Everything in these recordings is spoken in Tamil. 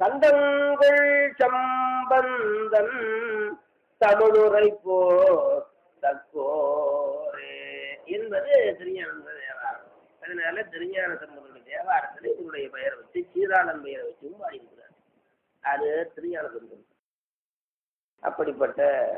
தந்தங்கள் சம்பந்தன் தமிழுரை போ தக்கோரே என்பது திருஞான தேவாரம் அதனால திருஞான சம்பந்தனுடைய தேவாரத்தில் இவருடைய பெயரை வச்சு சீராளன் பெயரை வச்சும் பாடியிருக்கிறார் அது திருஞான சம்பந்தன் அப்படிப்பட்ட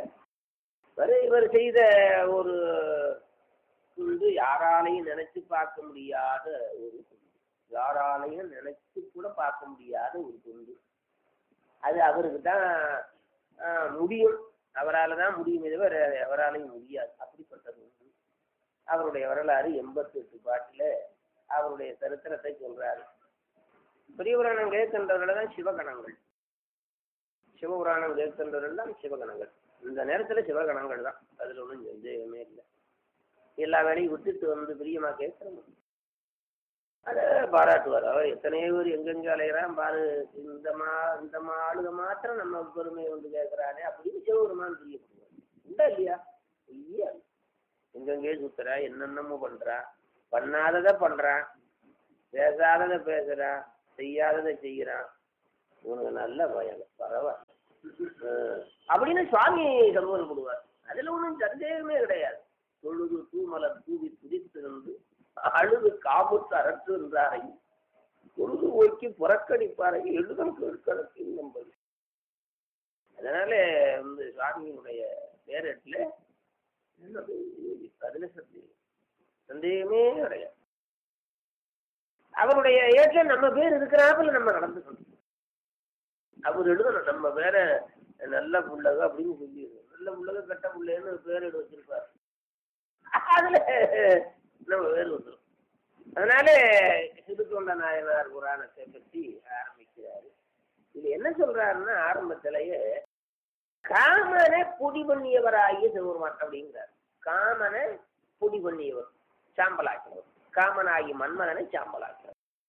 வரை இவர் செய்த ஒரு துண்டு யாராலையும் நினைச்சு பார்க்க முடியாத ஒரு துண்டு யாராலையும் நினைச்சு கூட பார்க்க முடியாத ஒரு துண்டு அது அவருக்கு தான் ஆஹ், முடியும் அவரால் தான் முடியுமே தவிர அவராலையும் முடியாது அப்படிப்பட்ட துண்டு அவருடைய வரலாறு எண்பத்தி எட்டு பாட்டில் அவருடைய சரித்திரத்தை சொல்றாரு பெரியபுராணம் கேட்கின்றவர்கள் தான் சிவகணங்கள் சிவபுராணம் கேட்கின்றவர்கள் தான் சிவகணங்கள் இந்த நேரத்தில் சிவகணங்கள் தான் அதில் ஒன்றும் சந்தேகமே இல்லை எல்லா வேலையும் விட்டுட்டு வந்து பிரியமா கேட்கணும் அதை பாராட்டுவார் அவர் எத்தனையோ பேர் எங்கெங்க அலைகிறான் பாரு இந்த மா இந்த மா ஆளுக மாத்திரம் நம்ம பெருமையை வந்து கேட்கறானே அப்படின்னு சிவபெருமான் பிரியப்படுவார் உண்டா இல்லையா இல்லையா எங்கெங்கே சுத்துறா என்னென்னமோ பண்றான் பண்ணாததை பண்றான் பேசாததை பேசுறான் செய்யாததை செய்யறான் இவனுக்கு நல்ல பயம் பரவாயில்ல அஹ் அப்படின்னு சுவாமி சம்பவப்படுவார் அதுல ஒன்றும் சந்தேகமே கிடையாது தொழுது தூமலர் தூவி துதித்திருந்து அழுது காமுத்து அரற்று என்றாரை தொழுது ஓக்கி புறக்கணிப்பாரை எழுதம் கேட்கறதுக்கு நம்பது அதனால இந்த சுவாமியினுடைய பேரட்டில் என்னது அதுல சந்தேகம் சந்தேகமே கிடையாது அவருடைய ஏட்டில் நம்ம பேர் இருக்கிறாப்புல நம்ம நடந்துக்கணும் அவர் எழுதணும் நம்ம வேற நல்ல புள்ளக அப்படின்னு சொல்லிடுவோம் நல்ல புள்ளக கெட்ட புள்ளைன்னு பேர் எடு வச்சிருப்பார் அதுல நம்ம பேர் வந்துடும் அதனால சிறுத்தொண்ட நாயனார் புராணத்தை பற்றி ஆரம்பிக்கிறாரு இது என்ன சொல்றாருன்னா ஆரம்பத்திலேயே காமனை பொடி பண்ணியவராகிய சிவபெருமான் அப்படிங்கிறார் காமனை பொடி பண்ணியவர் சாம்பலாக்கினவர் காமனாகி மன்மதனை சாம்பலாக்கினவர்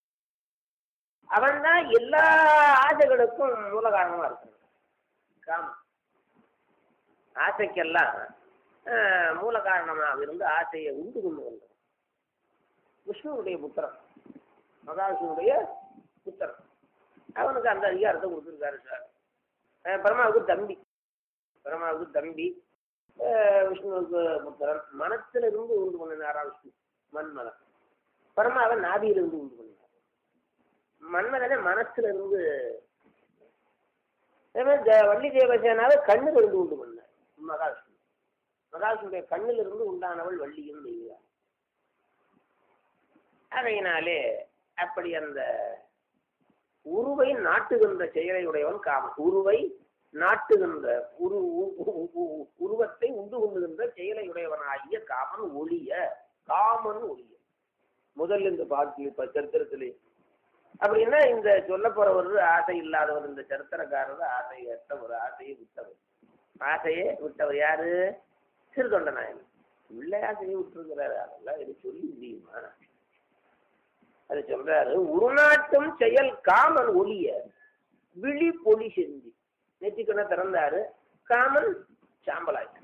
அவன் தான் எல்லா ஆசைகளுக்கும் மூல காரணமா இருக்கிறான் காமம் ஆசைக்கெல்லாம் ஆஹ், மூல காரணமாக இருந்து ஆசையை உண்டு கொண்டு வந்தவன் விஷ்ணுவுடைய புத்திரன் மகாவிஷ்ணுடைய புத்திரன் அவனுக்கு அந்த அதிகாரத்தை கொடுத்துருக்காரு சார் அஹ், பிரம்மாவுக்கு தம்பி பிரம்மாவுக்கு தம்பி அஹ், விஷ்ணுவுக்கு புத்திரன் மனத்துல இருந்து உண்டு பண்ணினாரா விஷ்ணு மன்மதன் பரமாவை நாபியிலிருந்து உண்டு பண்ணினார் மன்மதனை மனசுல இருந்து அதே மாதிரி த- வள்ளி தேவசேனாவை கண்ணுல இருந்து உண்டு பண்ணார் மகாவிஷ்ணு மகாவிஷ்ணுடைய கண்ணில் இருந்து உண்டானவள் வள்ளியும் தெய்வா அதையினாலே அப்படி அந்த உருவை நாட்டுகின்ற செயலை உடையவன் காமன் உருவை நாட்டுகின்ற உரு உ- உ- உ- உருவத்தை உண்டு கொண்டுகின்ற செயலை உடையவனாகிய காமன் ஒளிய காமன் ஒளிய முதல்ல இந்த பாட்டு இப்ப சரித்திரத்திலே அப்படின்னா இந்த சொல்ல போறவர் ஆசை இல்லாதவர் இந்த சரித்திரக்காரர் ஆசை அற்றவர் ஆசையை விட்டவர் ஆசையே விட்டவர் யாரு சிறுதொண்ட நாயன் உள்ள ஆசையை விட்டுருக்கிறாரு அதெல்லாம் இது சொல்லி முடியுமா அது சொல்றாரு உருநாட்டும் செயல் காமன் ஒளிய விழி பொலி செஞ்சு நெற்றிக்கண்ண திறந்தாரு காமன் சாம்பலாயிட்டு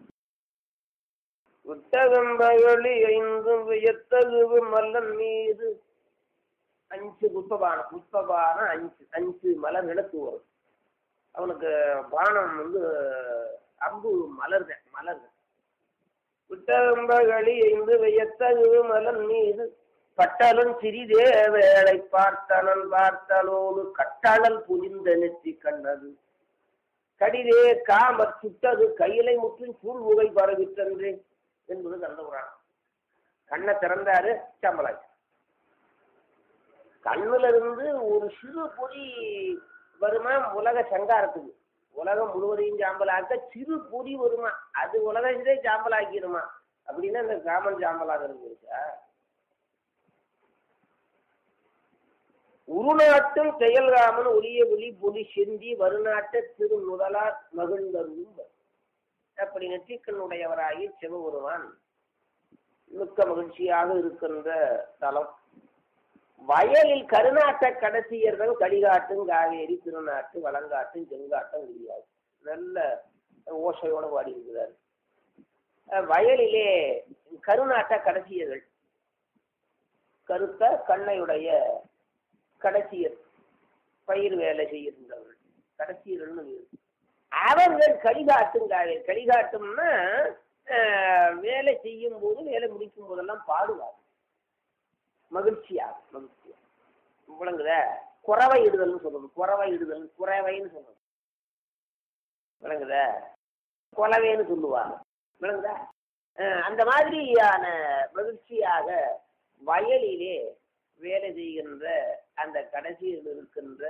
விட்டகம்பகளி ஐந்தும் வியத்தகுவு மல்லன் மீது அஞ்சு புஷ்பபானம் புஷ்பபானம் அஞ்சு அஞ்சு மலர்களை தூவரும் அவனுக்கு பானம் வந்து அம்பு மலர்க மலர்க விட்டகம்பகளி ஐந்து வியத்தகுவு மலன் மீது பட்டலும் சிறிதே வேளை பார்த்தனன் பார்த்தலோடு கட்டளல் புரிந்த நெற்றி கண்ணது கடிதே காமற் சுட்டது கையிலை முற்றும் சூழ் உகை பரவிற்றன்றே என்பது கந்தபுராணம் கண்ணை திறந்தாரு சம்பளாச்சு கண்ணுல இருந்து ஒரு சிறு பொறி வருமா உலக சங்காரத்துக்கு உலகம் முழுவதையும் சாம்பலாக்க சிறு பொறி வருமா அது உலகத்திலே சாம்பலாக்கிடுமா அப்படின்னா இந்த காமன் சாம்பலாகிறது இருக்கா உருநாட்டும் செயல்ராமன் ஒளிய ஒளி பொலி செந்தி வருநாட்ட திரு முதலார் மகிழ்ந்தருளும் அப்படி நெற்றிக்கண்ணுடையவராகி சிவபெருமான் மிக்க மகிழ்ச்சியாக இருக்கின்ற தலம் வயலில் கருநாட்ட கடைசியர்கள் கடிகாட்டும் காவேரி திருநாட்டு வளங்காட்டும் செங்காட்டும் கிடையாது நல்ல ஓசையோட பாடி இருக்கிறார் அஹ் வயலிலே கருநாட்ட கடைசியர்கள் கருத்த கண்ணையுடைய கடைசியர் பயிர் வேலை செய்கின்றவர்கள் கடைசியர்கள்னு வேறு அவர்கள் கலிகாட்டும் காவேரி கலிகாட்டும்னா அஹ், வேலை செய்யும் போது வேலை முடிக்கும் போதெல்லாம் பாடுவார் மகிழ்ச்சியா மகிழ்ச்சியா விளங்குதா குறவை இடுதல்னு சொல்லணும் குறவை இடுதல் குறைவைன்னு சொல்லணும் விளங்குதா குலவைன்னு சொல்லுவாங்க விளங்குதா அஹ், அந்த மாதிரியான மகிழ்ச்சியாக வயலிலே வேலை செய்கின்ற அந்த கடைசியில் இருக்கின்ற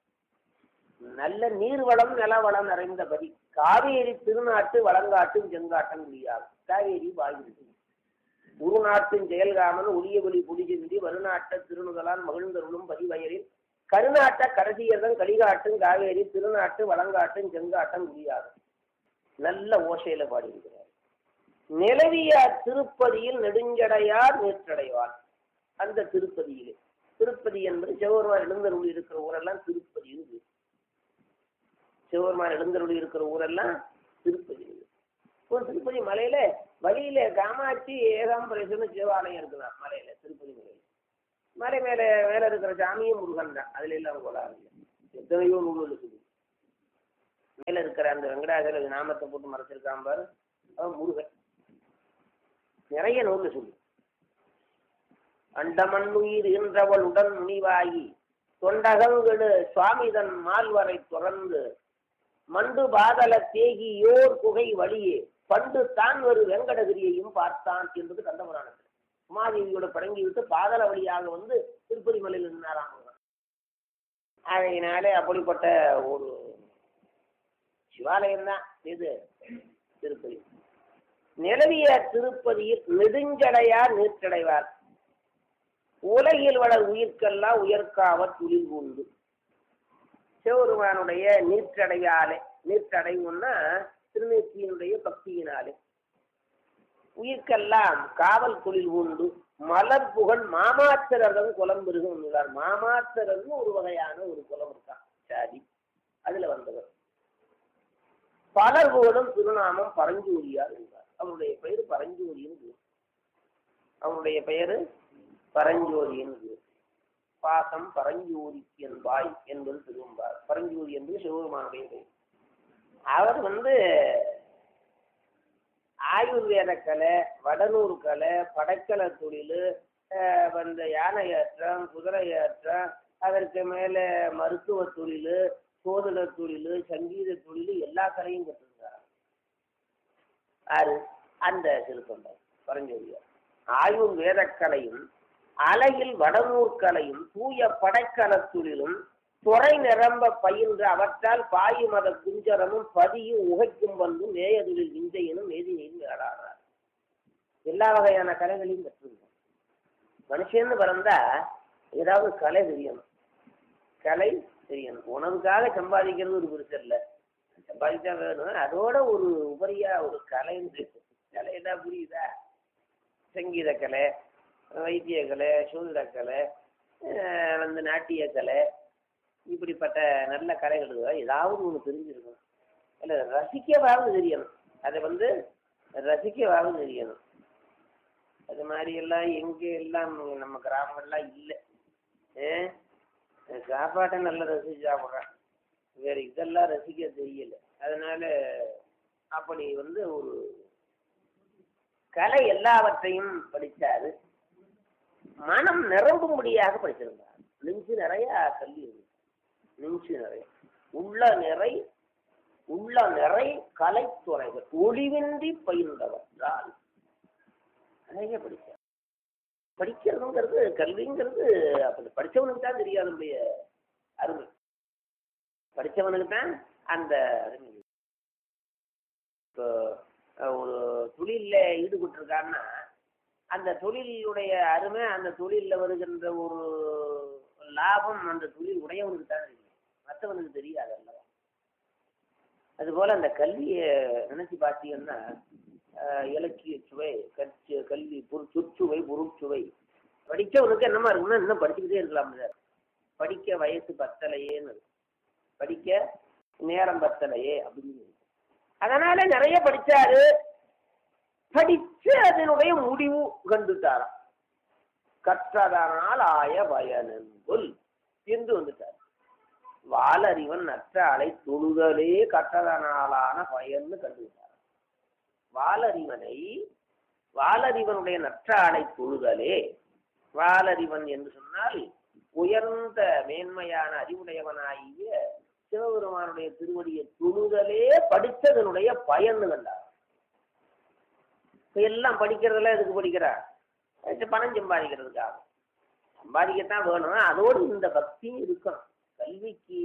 நல்ல நீர்வளம் நிலவளம் நிறைந்தபடி காவேரி திருநாட்டு வளங்காட்டும் செங்காட்டம் முடியாது காவேரி வாய்ந்தது உருநாட்டின் செயல்காமன் ஒளிய ஒளி புடிசிந்தி வருநாட்ட திருநுதலான் மகிழ்ந்தருளும் பதிவயலில் கருநாட்ட கடைசியர்தன் கலிகாட்டும் காவேரி திருநாட்டு வளங்காட்டும் செங்காட்டம் முடியாது நல்ல ஓசையில பாடியிருக்கிறார் நிலவிய திருப்பதியில் நெடுஞ்சடையார் நேற்றடைவார் அந்த திருப்பதியிலே திருப்பதி என்பது சிவபெருமான் எழுந்தருள் இருக்கிற ஊரெல்லாம் திருப்பதி இருக்கு சிவபெருமான் எழுந்தருள் இருக்கிற ஊரெல்லாம் திருப்பதி இப்போ திருப்பதி மலையில வழியில காமாட்சி ஏகாம்பரேஸ்வரன் சிவாலயம் இருக்குதான் மலையில திருப்பதி மலையில மலை மேல மேல இருக்கிற சாமியும் முருகன் தான் அதுல எல்லாம் கோளாறு இல்லை எத்தனையோ நூல் இருக்குது மேல இருக்கிற அந்த வெங்கடாசல நாமத்தை போட்டு மறைச்சிருக்கான் பாரு அவன் முருகன் நிறைய நூல் சொல்லு அண்டமண்ணுயிர் ஈன்றவள் உடன் முனிவாகி தொண்டகங்கெடு சுவாமிதன் மால்வரை துறந்து மண்டு பாதல தேகியோர் குகை வழியே பண்டு தான் ஒரு வெங்கடகிரியையும் பார்த்தான் என்பது கந்தபுராணத்தில் உமாதேவியோட படங்கி விட்டு பாதல வழியாக வந்து திருப்பதி மலையில் நின்றாராம் அவர். ஆகையினாலே அப்படிப்பட்ட ஒரு சிவாலயம் தான் இது திருப்பதி நிலவிய திருப்பதியில் நெடுஞ்சடையார் நீற்றடைவார் உலகில் வளர் உயிர்க்கெல்லாம் உயர்க்காவற் துளில் உண்டு சிவபெருமானுடைய நீற்றடையாலே நீற்றடைவுன்னா திருநீற்றியினுடைய பக்தியினாலே உயிர்க்கெல்லாம் காவல் தொழில் உண்டு மலர் புகழ் மாமாத்திரரும் குலம் பெருகும் என்கிறார் மாமாத்திரர்னு ஒரு வகையான ஒரு குலம் இருக்கான் சாதி அதுல வந்தவர் பலர் புகழும் திருநாமம் பரஞ்சூரியார் என்றார் அவருடைய பெயர் பரஞ்சூரின்னு பேர். அவருடைய பெயரு பரஞ்சோதியின் பேர். பாசம் பரஞ்சோதிக்கு என்பாய் என்பது திரும்பார் பரஞ்சோதி என்பது சிவபெருமானுடைய பெயர் அவர் வந்து ஆயுர்வேத கலை வடநூறு கலை படைக்கலை தொழில் அந்த யானை ஏற்றம் குதிரை ஏற்றம் அதற்கு மேலே மருத்துவ தொழில் சோதன தொழில் சங்கீத தொழில் எல்லா கலையும் கற்றுருந்தார் ஆறு அந்த திருத்தொண்டர் பரஞ்சோதியார் ஆயுர் வேதக்கலையும் அலையில் வடநூற்கலையும் தூய படைக்கலத்துளிலும் துறை நிரம்ப பயின்ற அவற்றால் பாயு மத குஞ்சரமும் பதியும் உகைக்கும் வந்தும் நேயதுளில் விந்தையனும் நேதினையும் விளையாடார் எல்லா வகையான கலைகளையும் கற்றுருந்தோம் மனுஷன்னு பிறந்தா ஏதாவது கலை தெரியணும் கலை தெரியணும் உணவுக்காக சம்பாதிக்கிறது ஒரு பெருசு இல்லை சம்பாதிச்சா வேணும் அதோட ஒரு உபரியா ஒரு கலைன்னு கலைன்னா புரியுதா சங்கீத கலை வைத்திய கலை சூழ்நிலை அஹ் வந்து நாட்டிய கலை இப்படிப்பட்ட நல்ல கலைகள் இருக்குது. ஏதாவது ஒன்று தெரிஞ்சிருக்கணும் இல்லை ரசிக்கவாவது தெரியணும் அதை வந்து ரசிக்கவாவது தெரியணும் அது மாதிரி எல்லாம் எங்கே எல்லாம் நம்ம கிராமங்கள்லாம் இல்லை ஏ சாப்பாட்டை நல்லா ரசிச்சு சாப்பிட்றேன் வேற இதெல்லாம் ரசிக்க தெரியல அதனால அப்படி வந்து ஒரு கலை எல்லாவற்றையும் படித்தாரு மனம் நிரம்பும்படியாக படிச்சிருந்தார் நெஞ்சு நிறைய கல்வி இருக்கு நெஞ்சு நிறைய உள்ள நிறை உள்ள நிறை கலைத்துறைகள் ஒளிவின்றி பயின்றவர் என்றால் நிறைய படித்தார் படிக்கிறதுங்கிறது கல்விங்கிறது அப்படி படிச்சவனுக்கு தான் தெரியாது நம்முடைய அருமை படிச்சவனுக்கு தான் அந்த அருமை இப்போ அஹ், ஒரு தொழிலில் ஈடுபட்டிருக்கான்னா அந்த தொழிலுடைய அருமை அந்த தொழிலில் வருகின்ற ஒரு லாபம் அந்த தொழில் உடையவனுக்கு தான் தெரியும் மற்றவனுக்கு தெரியாது அல்லவா அதுபோல் அந்த கல்வியை நினைச்சு பார்த்தீங்கன்னா அஹ், இலக்கிய சுவை கற்று கல்வி பொரு சொற்சுவை பொருட்சுவை படித்தவனுக்கு என்னமா இருக்குன்னா இன்னும் படிச்சுக்கிட்டே இருக்கலாம் சார் படிக்க வயசு பத்தலையேன்னு இருக்கு. படிக்க நேரம் பத்தலையே அப்படின்னு இருக்கு. அதனால நிறைய படிச்சாரு படிச்சு அதனுடைய முடிவு கண்டுட்டாராம் கற்றதனால் ஆய பயனென்புல் என்று வந்துட்டார் வாலறிவன் நற்ற அலை தொழுதலே கட்டதனாலான பயன்னு கண்டுவிட்டார் வாலறிவனை வாலறிவனுடைய நற்ற அலை தொழுதலே வாலறிவன் என்று சொன்னால் உயர்ந்த மேன்மையான அறிவுடையவனாகிய சிவபெருமானுடைய திருவடியை தொழுதலே படித்ததனுடைய பயன்னு கண்டார் இப்ப எல்லாம் படிக்கிறதெல்லாம் எதுக்கு படிக்கிறா இது பணம் சம்பாதிக்கிறதுக்காக சம்பாதிக்கத்தான் வேணும் அதோடு இந்த பக்தியும் இருக்கணும் கல்விக்கு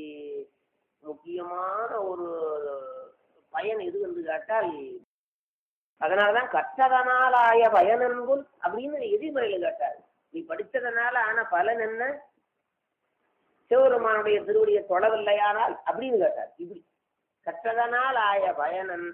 முக்கியமான ஒரு பயன் எது என்று கேட்டால் அதனாலதான் கற்றதனால் ஆய பயனன்புல் அப்படின்னு எதிர்மறையில கேட்டார் நீ படித்ததனால ஆன பலன் என்ன சிவபெருமானுடைய திருவடியை தொடவில்லையானால் அப்படின்னு கேட்டார் இப்படி கற்றதனால் ஆய பயனன்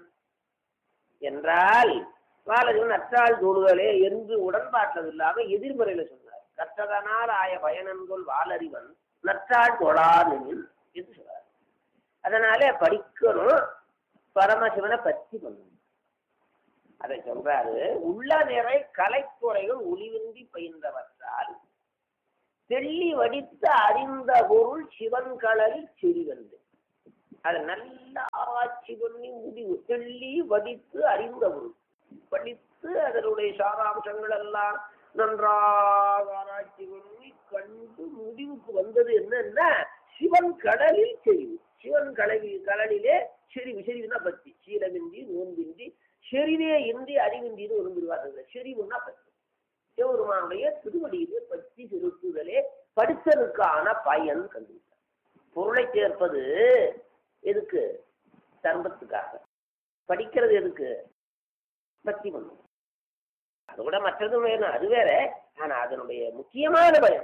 என்றால் வாலறிவன் அற்றால் தோடுகளே என்று உடன்பாட்டது இல்லாம எதிர்மறையில சொன்னார் கற்றதனால் ஆய பயனன்கொள் வாலறிவன் நற்றால் தொழாதெனில் என்று சொல்றார் அதனால படிக்கணும் பரமசிவனை பற்றி பண்ணணும் அதை சொல்றாரு உள்ள நிறை கலைத்துறைகள் ஒளிவின்றி பயின்றவற்றால் தெள்ளி வடித்து அறிந்த பொருள் சிவன் கடலில் செறிவந்து அதை நல்ல ஆராய்ச்சி பண்ணி முடிவு தெள்ளி வடித்து அறிந்த பொருள் படித்து அதனுடைய சாராம்சங்கள் எல்லாம் நன்றாக ஆராய்ச்சி பண்ணி கண்டு முடிவுக்கு வந்தது என்னன்னா சிவன் கடலில் செறிவு சிவன் கடலில் கடலிலே செறிவு செறிவுனா பத்தி சீலமின்றி நோன்பின்றி செறிவே இன்றி அறிவின்றின்னு விரும்புவார்கள் செறிவுன்னா பத்தி சிவபெருமானுடைய திருவடியிலே பற்றி செலுத்துதலே படித்ததுக்கான பயன் கண்டுவிட்டார் பொருளை சேர்ப்பது எதுக்கு தர்மத்துக்காக படிக்கிறது எதுக்கு பக்தி பண்ணும் அது கூட மற்றதும் வேணும் அது வேற ஆனா அதனுடைய முக்கியமான பயம்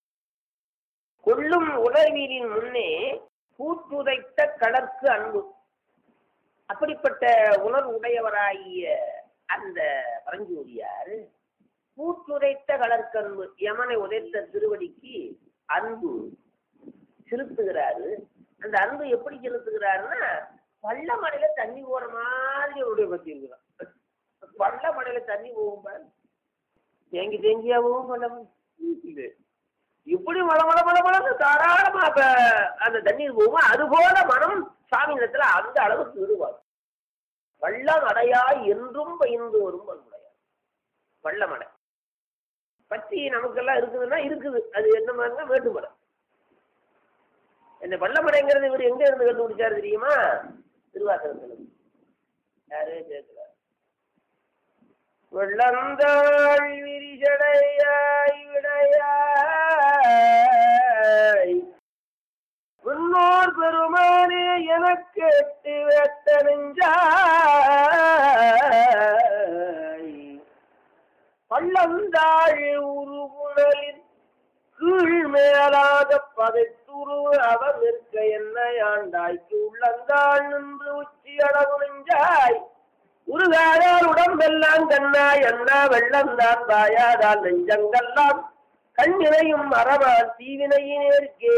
கொள்ளும் உணர்வியலின் முன்னே கூட்டுதைத்த கடற்கு அன்பு அப்படிப்பட்ட உணர்வு உடையவராகிய அந்த பரஞ்சோதியார் கூட்டுரைத்த கடற்கன்பு யமனை உதைத்த திருவடிக்கு அன்பு செலுத்துகிறாரு அந்த அன்பு எப்படி செலுத்துகிறாருன்னா பள்ள மடையில தண்ணி போற மாதிரி அவருடைய பத்தி இருக்கிறான் பள்ள மடையில தண்ணி போகும் பாரு தேங்கி தேங்கியா போகும் பள்ளம் இது இப்படி மழை மழை மழை மழை தாராளமா அப்ப அந்த தண்ணீர் போகும் அது போல மனம் சாமி இடத்துல அந்த அளவுக்கு விடுவார் பள்ளம் அடையா என்றும் பயின்று வரும் பண்புடையார் பள்ளமடை பத்தி நமக்கெல்லாம் இருக்குதுன்னா இருக்குது அது என்ன மாதிரினா வேட்டுமடை இந்த பள்ளமடைங்கிறது இவர் எங்க இருந்து கண்டுபிடிச்சாரு தெரியுமா திருவாசகத்தில் யாரு கேட்கிறார் வெள்ளந்தாள் விரிசடையாய் விடையாய் முன்னோர் பெருமானே எனக்கு எட்டு வெட்ட நெஞ்சாய் பள்ளந்தாள் உருகுணலில் கீழ் மேலாக பதைத்துரு அவர் நிற்க என்ன ஆண்டாய்க்கு உள்ளந்தாள் நின்று உச்சி அளவு நெஞ்சாய் உருகாயால் உடம்பெல்லாம் கண்ணாய் அண்ணா வெள்ளந்தான் தாயாதால் நெஞ்சங்கெல்லாம் கண்ணினையும் மரபால் தீவினையினேற்கே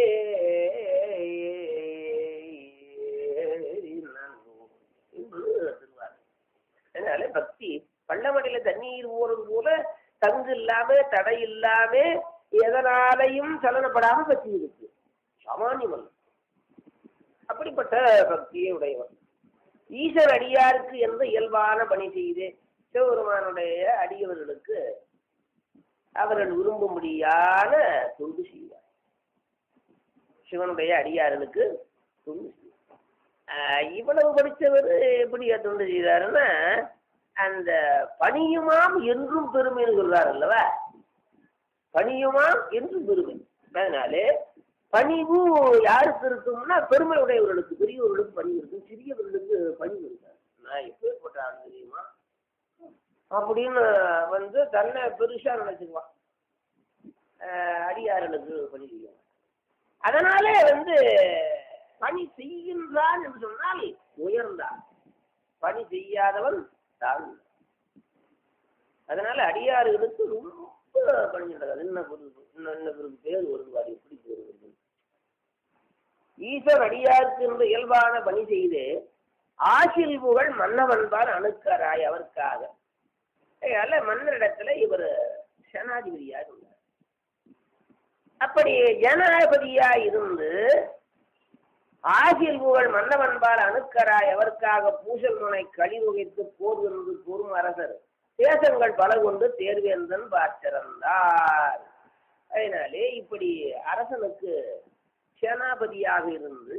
அதனால பக்தி பள்ளமடையில தண்ணீர் ஊறது போல தங்கு இல்லாம தடை இல்லாம எதனாலையும் சலனப்படாம பக்தி இருக்கு சாமானியம் அல்ல அப்படிப்பட்ட பக்தியை உடையவர் ஈசர் அடியாருக்கு எந்த இயல்பான பணி செய்து சிவபெருமானுடைய அடியவர்களுக்கு அவர்கள் விரும்பும்படியான தொண்டு செய்வார் சிவனுடைய அடியார்களுக்கு தொண்டு செய்வார் ஆஹ் இவ்வளவு படித்தவர் எப்படி தொண்டு செய்தாருன்னா அந்த பணியுமாம் என்றும் பெருமைன்னு சொல்றார் அல்லவா பணியுமாம் என்றும் பெருமை அதனாலே பணிவு யாருக்கு இருக்கும்னா பெருமை உடையவர்களுக்கு பெரியவர்களுக்கு பணிவு இருக்கும் சிறியவர்களுக்கு பணிவு இருக்காது நான் எப்பேற்பட்ட ஆள் தெரியுமா அப்படின்னு வந்து தன்னை பெருசா நினைச்சுக்குவான் ஆஹ் அடியார்களுக்கு பணி செய்யும் அதனாலே வந்து பணி செய்கின்றான் என்று சொன்னால் உயர்ந்தான் பணி செய்யாதவன் தாழ்ந்தான் அதனால அடியார்களுக்கு ரொம்ப பணிகின்றது என்ன பொருள் இன்னும் என்ன பொருள் பேர் வருவார் எப்படி பேர் வருது ஈசன் அடியாருக்கு என்று இயல்பான பணி செய்து ஆசில் புகழ் மன்னவன்பார் அணுக்கராய் அவருக்காக அதனால மன்னரிடத்துல இவர் சேனாதிபதியாக உள்ளார் அப்படி ஜனாதிபதியா இருந்து ஆகில் புகழ் மன்னவன்பால் அணுக்கராய் எவருக்காக பூசல் முனை கழிவுகைத்து போர் வென்று கூறும் அரசர் தேசங்கள் பல கொண்டு தேர்வேந்தன் பார்த்திருந்தார் அதனாலே இப்படி அரசனுக்கு சேனாபதியாக இருந்து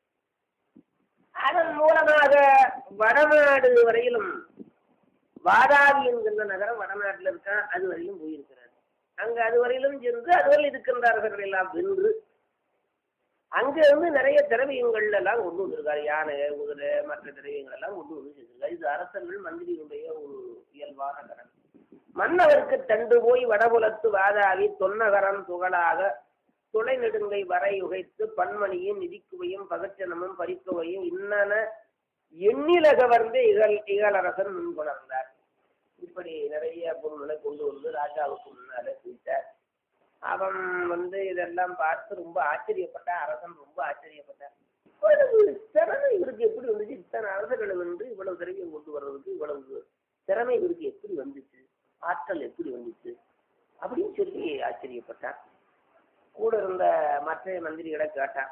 அதன் மூலமாக வடநாடு வரையிலும் வாதாபி என்கின்ற நகரம் வடநாட்டில் இருக்கான் அது வரையிலும் போயிருக்கிறார் அங்க அது வரையிலும் சென்று அதுவரை இருக்கின்றார்கள் எல்லாம் வென்று அங்க இருந்து நிறைய திரவியங்கள் எல்லாம் கொண்டு வந்திருக்காரு யானை குதிரை மற்ற திரவியங்கள் எல்லாம் கொண்டு வந்து செஞ்சிருக்காரு இது அரசர்கள் மந்திரியுடைய ஒரு இயல்பான கடன் மன்னவருக்கு தண்டு போய் வடபுலத்து வாதாவி தொன்னகரம் துகளாக துளை நெடுங்கை வரை உகைத்து பன்மணியும் நிதிக்குவையும் பகச்சனமும் பறிக்குவையும் இன்னன எண்ணில கவர்ந்து இகழ் இகழரசன் முன்கொணர்ந்தார் இப்படி நிறைய பொருள்களை கொண்டு வந்து ராஜாவுக்கு முன்னாலே குவித்தார் அவன் வந்து இதெல்லாம் பார்த்து ரொம்ப ஆச்சரியப்பட்டான் அரசன் ரொம்ப ஆச்சரியப்பட்டான் இவ்வளவு திறமை இவருக்கு எப்படி வந்துச்சு இத்தனை அரசர்களை வந்து இவ்வளவு திறமையை கொண்டு வர்றதுக்கு இவ்வளவு திறமை இவருக்கு எப்படி வந்துச்சு ஆற்றல் எப்படி வந்துச்சு அப்படின்னு சொல்லி ஆச்சரியப்பட்டான் கூட இருந்த மற்ற மந்திரிகளை கேட்டான்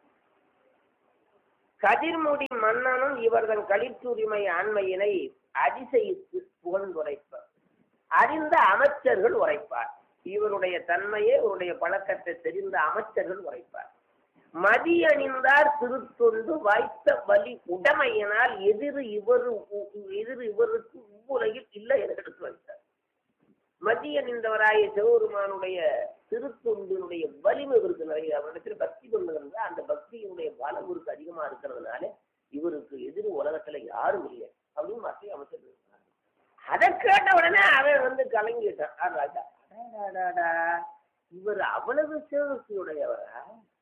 கதிர்முடி மன்னனும் இவர்தன் களிற்றுரிமை ஆண்மையினை அதிசயித்து புகழ்ந்துரைப்பர் அறிந்த அமைச்சர்கள் உரைப்பார் இவருடைய தன்மையை இவருடைய பழக்கத்தை தெரிந்த அமைச்சர்கள் உரைப்பார் மதி அணிந்தார் திருத்தொண்டு வாய்த்த வலி உடமையினால் எதிர் இவரு எதிர் இவருக்கு இவ்வுலகில் இல்லை என எடுத்து வைத்தார் மதி அணிந்தவராய சிவபெருமானுடைய திருத்தொண்டினுடைய வலிமை இவருக்கு நிறைய அவரிடத்தில் பக்தி கொண்டு அந்த பக்தியினுடைய பலம் இவருக்கு அதிகமா இருக்கிறதுனால இவருக்கு எதிர் உலகத்துல யாரும் இல்லை அப்படின்னு மத்திய அமைச்சர் இருக்கிறார் அதை கேட்ட உடனே அவன் வந்து கலங்கிட்டான் ஆ, ராஜா அடாடாடாடா, இவர் அவ்வளவு சிவபக்தி உடையவரா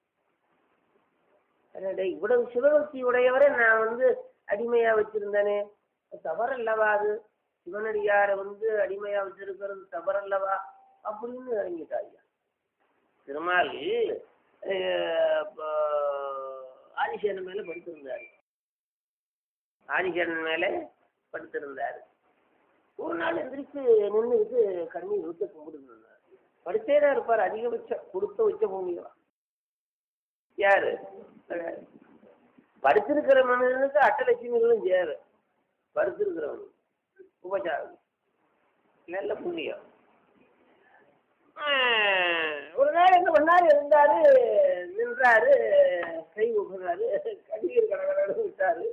அடடே, இவ்வளவு சிவபக்தி உடையவரை நான் வந்து அடிமையா வச்சிருந்தேனே தவறல்லவா அது சிவனடியாரை வந்து அடிமையா வச்சிருக்கிறது தவறல்லவா அப்படின்னு இறங்கிட்டாங்க திருமால் அஹ், ப- ஆதிசேனன் மேல படுத்திருந்தாரு ஆதிசேனன் மேல படுத்திருந்தாரு ஒரு நாள் எந்திரிச்சு நின்றுக்கிட்டு கண்ணீர் ஊத்த கும்பிட்டு இருந்தார் படுத்தே தான் இருப்பார் அதிகபட்சம் கொடுத்த உச்ச பூமியா யாரு கிடையாது. படுத்திருக்கிற மனிதனுக்கு அட்டலட்சுமிகளும் சேரு படுத்திருக்கிறவன் உபச்சாரம் நல்ல புண்ணியம் ஆஹ், ஒரு நாள் என்ன பண்ணாரு இருந்தாரு நின்றாரு கை ஊக்குனாரு கண்ணீர் கடகடன்னு விட்டாரு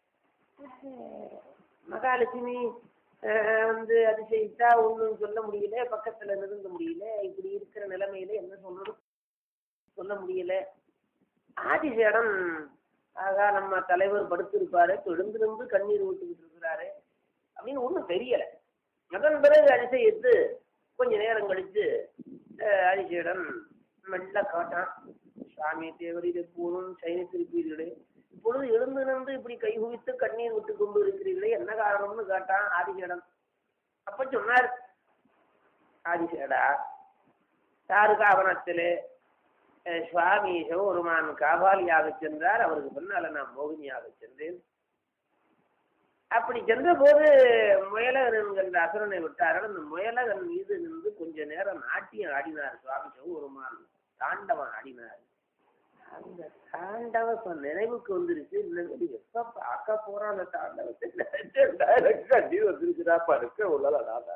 மகாலட்சுமி ஆஹ், வந்து அதிசயித்தா ஒன்றும் சொல்ல முடியல பக்கத்துல நெருங்க முடியல இப்படி இருக்கிற நிலைமையில என்ன சொல்லணும் சொல்ல முடியல ஆதிசேடன் ஆகா நம்ம தலைவர் படுத்திருப்பாரு எழுந்திருந்து கண்ணீர் ஊட்டிக்கிட்டு இருக்கிறாரு அப்படின்னு ஒன்றும் தெரியல அதன் பிறகு அதிசயித்து கொஞ்ச நேரம் கழிச்சு அஹ், அதிசேடன் மெல்ல காட்டான் சாமி தேவரில் எப்போதும் சைனித்திருப்பீர்களே இப்பொழுது எழுந்து நின்று இப்படி கை குவித்து கண்ணீர் விட்டு கொண்டு இருக்கிறீர்களே என்ன காரணம்னு கேட்டான் ஆதிசேடன் அப்ப சொன்னார் ஆதிசேடா தாருகாவனத்திலே அஹ், சுவாமி சிவபெருமான் காபாலியாக சென்றார் அவருக்கு பின்னால நான் மோகினியாக சென்றேன் அப்படி சென்ற போது முயலகன் என்கின்ற அசுரனை விட்டார்கள் அந்த முயலகன் மீது நின்று கொஞ்ச நேரம் நாட்டியம் ஆடினார் சுவாமி சிவபெருமான் தாண்டவன் ஆடினார் அந்த தாண்டவ இப்ப நினைவுக்கு வந்துருச்சு இன்னும் எப்ப பார்க்க போறான் அந்த தாண்டவத்தை நினைச்சேன் கண்டி வந்துருச்சுடா படுக்க உள்ளதா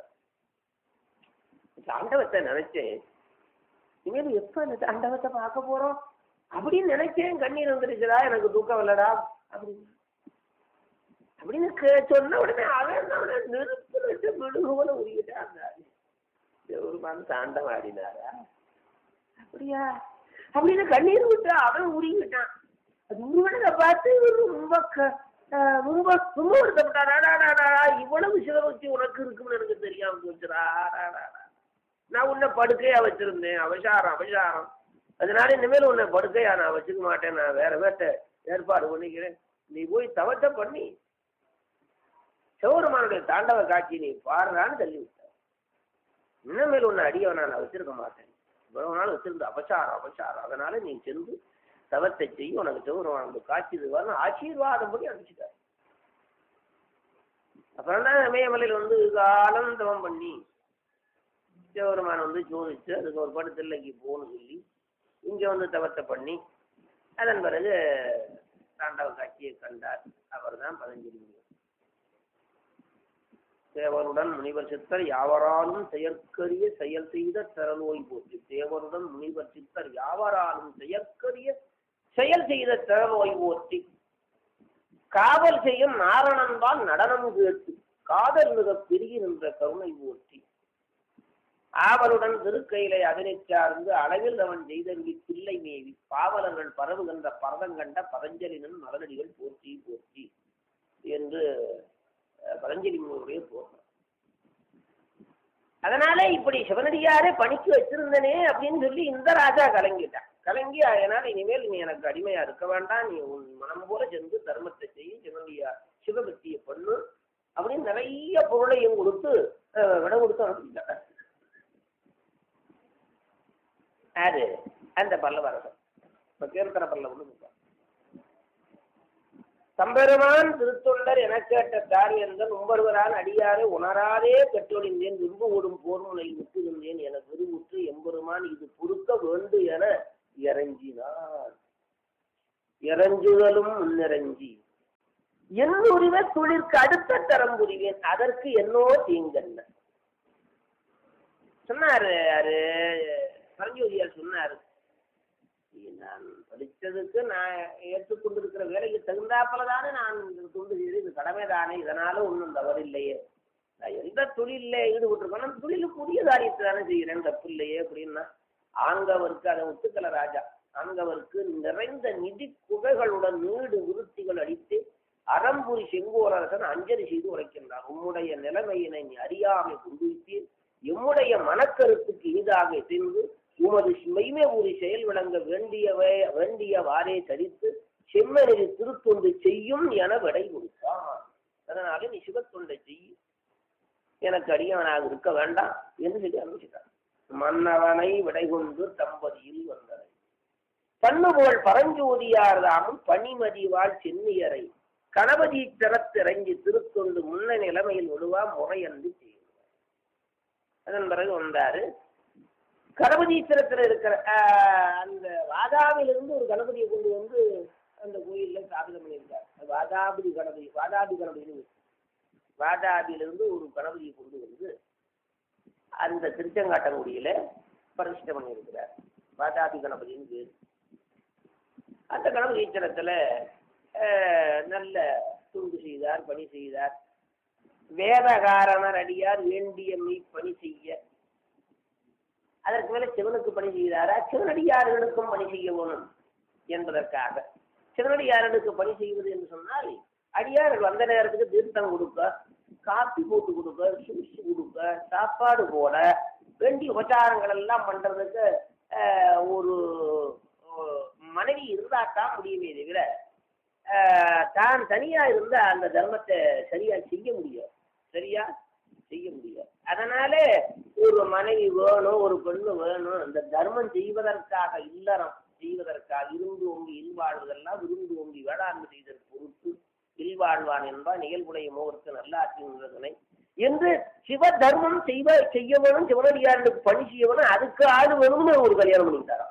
தாண்டவத்தை நினைச்சேன் இனிமேல் எப்ப அந்த தாண்டவத்தை பார்க்க போறோம் அப்படின்னு நினைச்சேன் கண்ணீர் வந்துருச்சுடா எனக்கு தூக்கம் இல்லடா அப்படின்னு அப்படின்னு கே- சொன்ன உடனே அவன் அவனை நெருப்பு வச்சு மிடுகுவல உருகிட்டான் அந்த ஆளு. சிவபெருமான் தாண்டம் ஆடினாரா அப்படியா அப்படின்னு கண்ணீர் விட்டு அவன் உருகிட்டான் அது உருவனதை பார்த்து இவரு ரொம்ப க- ஆஹ் ரொம்ப ரொம்ப வருத்தப்பட்டாரா இவ்வளவு சிவபக்தி உனக்கு இருக்குன்னு எனக்கு தெரியாம போச்சுடா அடாடாடா. நான் உன்னை படுக்கையா வச்சிருந்தேன் அவசாரம் அவசாரம் அதனால இனிமேல் உன்னை படுக்கையா நான் வச்சுக்க மாட்டேன் நான் வேற வேட்ட ஏற்பாடு பண்ணிக்கிறேன் நீ போய் தவத்தை பண்ணி சிவபெருமானுடைய தாண்டவ காட்சி நீ பாடுறான்னு தள்ளி விட்டார் இனிமேல் உன்னை அடியவனை நான் வச்சிருக்க மாட்டேன் இவ்வளவு நாள் வச்சிருந்த அபசாரம் அபசாரம் அதனால நீ சென்று தவத்தை செய்ய உனக்கு சிவபெருமானுடைய காட்சி இதுவான்னு ஆசீர்வாதம் படி அனுப்பிச்சிட்டார் அப்புறம் தான் இமயமலையில் வந்து காலம் தவம் பண்ணி சிவபெருமான் வந்து சோதிச்சு அதுக்கு ஒரு படு தில்லைக்கு போகணும்னு சொல்லி இங்கே வந்து தவத்தை பண்ணி அதன் பிறகு தாண்டவ காட்சியை கண்டார் அவர் தான் பதஞ்சலி முனிவர் தேவருடன் முனிவர் சித்தர் யாவராலும் செயற்கரிய செயல் செய்த திறனோய் போற்றி தேவருடன் முனிவர் சித்தர் யாவராலும் செயற்கரிய செயல் செய்த திறனோய் போற்றி காவல் செய்யும் நாரணன்பால் நடனம் கேட்டு காதல் மிக பெருகின்ற கருணை போற்றி ஆவலுடன் திருக்கையிலை அதனை சார்ந்து அளவில் அவன் செய்தருளி பிள்ளை மேவி பாவலர்கள் பரவுகின்ற பரதங்கண்ட பதஞ்சலினன் மலரடிகள் போற்றி போற்றி என்று அஹ், பதஞ்சலி முனிவருடைய போற்றம் அதனால இப்படி சிவனடியாரே பணிக்கு வச்சிருந்தனே அப்படின்னு சொல்லி இந்த ராஜா கலங்கிட்டான் கலங்கி அதனால இனிமேல் நீ எனக்கு அடிமையா இருக்க வேண்டாம் நீ உன் மனம் போல சென்று தர்மத்தை செய்ய சிவனடியா சிவபக்தியை பண்ணு அப்படின்னு நிறைய பொருளையும் கொடுத்து அஹ், விட கொடுத்து அனுப்பிட்டாங்க யாரு அந்த பல்லவரசன் இப்ப கீர்த்தன பல்லவன் இருக்கான் தம்பெருமான் திருத்தொண்டர் என கேட்ட காரியங்கள் உம்பருவரான் அடியாரே உணராதே கற்றொழிந்தேன் விரும்பு ஓடும் போர்முனை விட்டுகின்றேன் என விரும்புற்று எம்பெருமான் இது பொறுக்க வேண்டு என இறங்கினார் இறஞ்சுதலும் முன்னிறங்கி என் உரிவ தொழிற்கு அடுத்த தரம் புரிவேன் அதற்கு என்னோ தீங்கன்ன சொன்னாரு யாரு பரஞ்சோதியார் சொன்னாரு நான் படித்ததுக்கு நான் ஏற்றுக்கொண்டிருக்கிற வேலைக்கு தகுந்தாப்பல தானே நான் இந்த தொண்டு செய்து இது கடமை தானே இதனால ஒன்றும் தவறில்லையே நான் எந்த தொழிலில் ஈடுபட்டிருக்கேன் அந்த தொழிலுக்கு உரிய காரியத்தை தானே செய்கிறேன் தப்பு இல்லையே அப்படின்னா ஆங்கவருக்கு அதை ஒத்துக்கல ராஜா ஆங்கவருக்கு நிறைந்த நிதி குகைகளுடன் நீடு விருத்திகள் அடித்து அறம்புரி செங்கோரரசன் அஞ்சலி செய்து உரைக்கின்றார் உம்முடைய நிலைமையினை நீ அறியாமை கொண்டுவித்தீர் எம்முடைய மனக்கருத்துக்கு ஈடாக சென்று உமது மெய்மை ஊறி செயல் விளங்க வேண்டியவை வேண்டியவாறே தரித்து செம்மனில் திருத்தொண்டு செய்யும் என விடை கொடுத்தான் அதனால நீ சிவத்தொண்டை செய்ய எனக்கு அடியவனாக இருக்க வேண்டாம் என்று சொல்லி அனுப்பிச்சிட்டான் மன்னவனை விடை கொண்டு தம்பதியில் வந்தனை பண்ணுபோல் பரஞ்சோதியார் தாமும் பனிமதிவாள் சென்னியரை கணபதி திறத்திறங்கி திருத்தொண்டு முன்ன நிலைமையில் விடுவா முறையன்று செய்யும் அதன் பிறகு வந்தாரு கணபதீஸ்வரத்தில் இருக்கிற ஆஹ், அந்த வாதாபிலிருந்து ஒரு கணபதியை கொண்டு வந்து அந்த கோயில்ல ஸ்தாபிதம் பண்ணியிருக்கார் அது வாதாபி கணபதி வாதாபி கணபதினு வாதாபியிலிருந்து ஒரு கணபதியை கொண்டு வந்து அந்த திருச்செங்காட்டங்குடியில பிரதிஷ்டை பண்ணியிருக்கிறார் வாதாபி கணபதின்னு பேர் அந்த கணபதி ஈச்சரத்தில் நல்ல துண்டு செய்தார் பணி செய்தார் வேதகாரணர் அடியார் வேண்டிய மெய் பணி செய்ய அதற்கு மேல சிவனுக்கு பணி செய்தாரா சிவனடியார்களுக்கும் பணி செய்ய வேணும் என்பதற்காக சிவனடியார்களுக்கு பணி செய்வது என்று சொன்னால் அடியார்கள் வந்த நேரத்துக்கு தீர்த்தம் கொடுக்க காப்பி போட்டு கொடுக்க சூசி கொடுக்க சாப்பாடு போட வேண்டிய உபச்சாரங்கள் எல்லாம் பண்றதுக்கு ஆஹ், ஒரு ஒரு மனைவி இருந்தாதான் முடியுமே தவிர ஆஹ், தான் தனியா இருந்த அந்த தர்மத்தை சரியா செய்ய முடியும் சரியா செய்ய முடியாது அதனால ஒரு மனைவி வேணும் ஒரு பெண்ணு வேணும் அந்த தர்மம் செய்வதற்காக இல்லறம் செய்வதற்காக இருந்து ஓங்கி இல்வாழ்வதெல்லாம் விருந்து ஓங்கி வேளாண்மை செய்தல் பொறுத்து இல்வாழ்வான் என்பார் நிகழ்வுடைய மோகருக்கு நல்லாற்றினை என்று சிவ தர்மம் செய்வ செய்ய வேணும் சிவனடியாருக்கு பணி செய்ய வேணும் அதுக்கு ஆள் வேணும்னு ஒரு கல்யாணம் பண்ணிட்டாராம்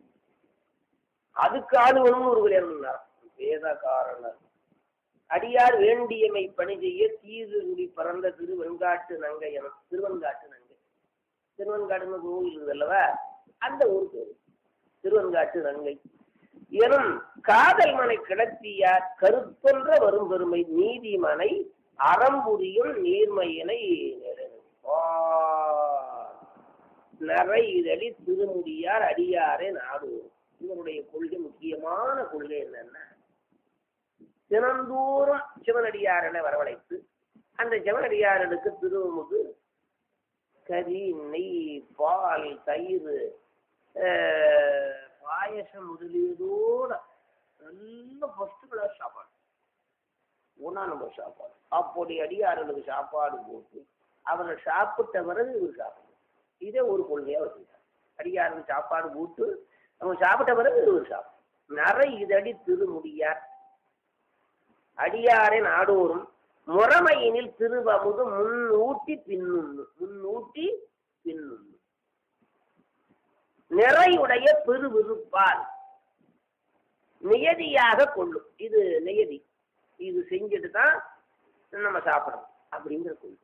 அதுக்கு ஆள் வேணும்னு ஒரு கல்யாணம் பண்ணிட்டாராம் வேத காரணர் அடியார் வேண்டியமை பணி செய்ய தீதுகுடி பறந்த திருவெண்காட்டு நங்கை என திருவெண்காட்டு நங்கை திருவெண்காட்டுன்னு கோவில் இருக்குது அல்லவா அந்த ஊர் பேரு திருவெண்காட்டு நங்கை எனும் காதல் மனை கிளத்தியார் கருத்தொன்ற வரும் பெருமை நீதிமனை அறம்புரியும் நீர்மையினை நரை இதழி திருமுடியார் அடியாரே நாடு இவருடைய கொள்கை முக்கியமான கொள்கை என்னன்னா தினந்தோறும் சிவனடியாரனை வரவழைத்து அந்த சிவனடியாரனுக்கு திருமுகு கறி நெய் பால் தயிர் அஹ், பாயசம் முதலியதோட நல்ல ஃபர்ஸ்ட் கிளாஸ் சாப்பாடு ஒன்றா நம்பர் சாப்பாடு அப்படி அடியாரனுக்கு சாப்பாடு போட்டு அவர்கள் சாப்பிட்ட பிறகு இவர் சாப்பிடணும் இதே ஒரு கொள்கையாக வச்சுருக்காங்க அடியாருக்கு சாப்பாடு போட்டு அவங்க சாப்பிட்ட பிறகு இவர் சாப்பிடும் நரை இதடி திருமுடியார் அடியாரை நாடோறும் முறைமையினில் திருவமுது முன் ஊட்டி பின்னுண்ணு முன் ஊட்டி பின்னும் நிறையுடைய பெருவிருப்பால் நியதியாக கொள்ளும் இது நியதி இது செஞ்சுட்டு தான் நம்ம சாப்பிடணும் அப்படிங்கிற கொள்ளும்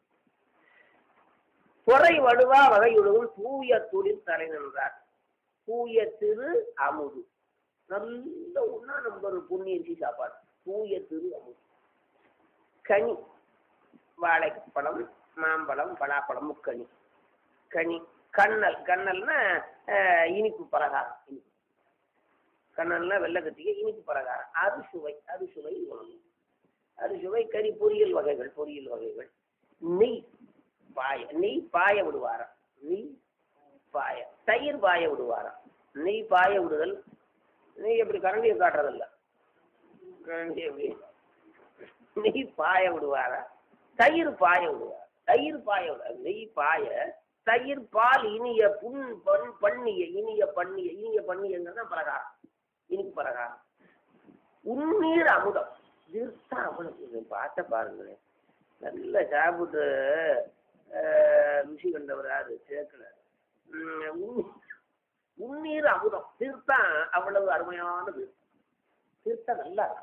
பொறை வடுவா வகையுழுவும் தூய தொழில் தலை நின்றார் தூய திரு அமுது நல்ல ஒன்னா நம்பர் புண்ணியஞ்சி சாப்பாடு தூய திரு அமுது கனி வாழைப்பழம் மாம்பழம் பலாப்பழம் முக்கனி கனி கண்ணல் கண்ணல்னா அஹ், இனிப்பு பலகாரம் இனிப்பு கண்ணல்னா வெள்ளக்கத்திக்கு இனிப்பு பலகாரம் அறுசுவை அறுசுவை உணவு அறுசுவை கறி பொரியல் வகைகள் பொரியல் வகைகள் நெய் பாய நெய் பாய விடுவாராம் நெய் பாய தயிர் பாய விடுவாராம் நெய் பாய விடுதல் நெய் எப்படி கரண்டியை காட்டுறதில்ல கரண்டி எப்படி நெய் பாய விடுவாரா தயிர் பாய விடுவார் தயிர் பாய விடுவார் நெய் பாய தயிர் பால் இனிய புண் பண் பண்ணிய இனிய பண்ணிய இனிய பண்ணியங்கிறது தான் பலகாரம் இனிப்பு பலகாரம் உன்னீர் அமுதம் தீர்த்த அமுதம் இது பார்த்த பாருங்களேன் நல்லா சாப்பிட்டு அஹ், ருசி கண்டவர் யாரு சேர்க்கல உம், உன்- உன்னீர் அமுதம் தீர்த்தம் அவ்வளவு அருமையானது தீர்த்தம் நல்லா இருக்கும்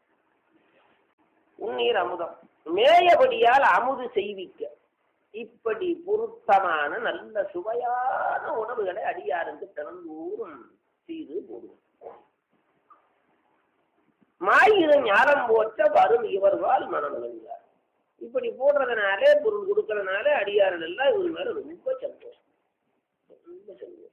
உன்னீர் அமுதம் மேயபடியால் அமுது செய்விக்க இப்படி பொருத்தமான நல்ல சுவையான உணவுகளை அடியாருக்கு திறந்தோறும் செய்து போடுவோம் மாயிரம் ஞானம் போற்ற வரும் இவர்வால் மனம் விளங்குகிறார் இப்படி போடுறதுனால பொருள் கொடுக்கறதுனால அடியார்கள் எல்லாம் இவர் மேல ரொம்ப சந்தோஷம் ரொம்ப சந்தோஷம்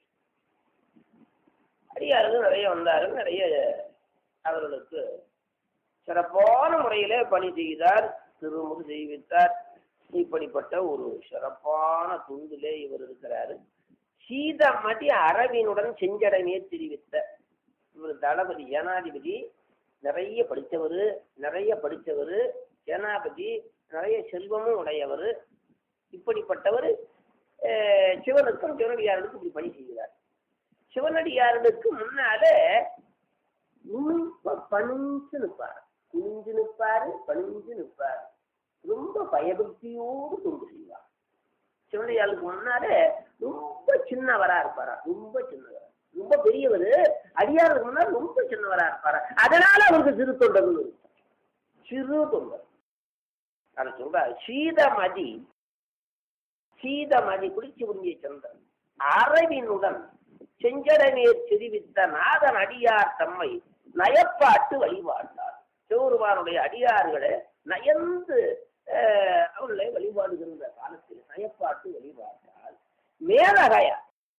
அடியார்கள் நிறைய வந்தார்கள் நிறைய அவர்களுக்கு சிறப்பான முறையிலே பணி செய்தார் திருமுறு செய்வித்தார் இப்படிப்பட்ட ஒரு சிறப்பான துண்டிலே இவர் இருக்கிறாரு சீதமதி அரவினுடன் செஞ்சடமே தெரிவித்த இவர் தளபதி ஜனாதிபதி நிறைய படித்தவர் நிறைய படித்தவர் சேனாபதி நிறைய செல்வமும் உடையவர் இப்படிப்பட்டவர் அஹ், சிவனுக்கும் சிவனடியார்களுக்கும் இப்படி பணி செய்கிறார் சிவனடியார்களுக்கு முன்னாலே ரொம்ப பணிஞ்சு நிற்பார் குனிஞ்சு நிற்பாரு பணிஞ்சு நிற்பார் ரொம்ப பயபக்தியோடு தொண்டு செய்வார் சிவனடியாளுக்கு முன்னாலே ரொம்ப சின்னவரா இருப்பாரா ரொம்ப சின்னவரா ரொம்ப பெரியவர் அடியாருக்கு முன்னால் ரொம்ப சின்னவரா இருப்பாரா அதனால அவருக்கு சிறு தொண்டர்கள் சிறு தொண்டர் அதை சொல்றாரு சீதமதி சீதமதி குளிச்சு உறிஞ்சிய சந்திரன் அரவினுடன் செஞ்சடநீர் சிரிவித்த நாதன் அடியார் தம்மை நயப்பாட்டு வழிபாட்டார் சிவருமானுடைய அடியார்களை நயந்து அஹ், அவர்களை வழிபாடுகின்ற காலத்தில் நயப்பாட்டு வழிபாட்டால் மேலகையா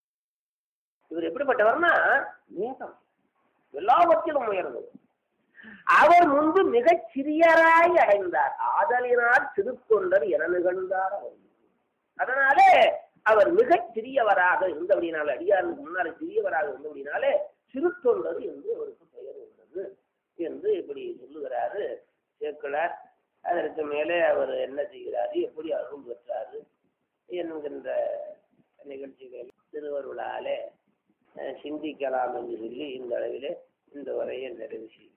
இவர் எப்படிப்பட்டவர்னா மேகம் எல்லாவற்றிலும் உயர்ந்தது அவர் முன்பு மிகச் சிறியராய் அடைந்தார் ஆதலினால் திருத்தொண்டர் என நிகழ்ந்தார் அவர் அதனாலே அவர் மிகச் சிறியவராக இருந்தபடினால அடியாருக்கு முன்னாலே சிறியவராக இருந்தபடினாலே சிறுத்தொண்டர் என்று அவருக்கு பெயர் உள்ளது என்று இப்படி சொல்லுகிறாரு சேக்கலார் அதற்கு மேலே அவர் என்ன செய்கிறாரு எப்படி அருள் பெற்றாரு என்கின்ற நிகழ்ச்சிகள் திருவருளாலே அஹ், சிந்திக்கலாம் என்று சொல்லி இந்த அளவிலே இந்த வரையை நிறைவு செய்கிறேன்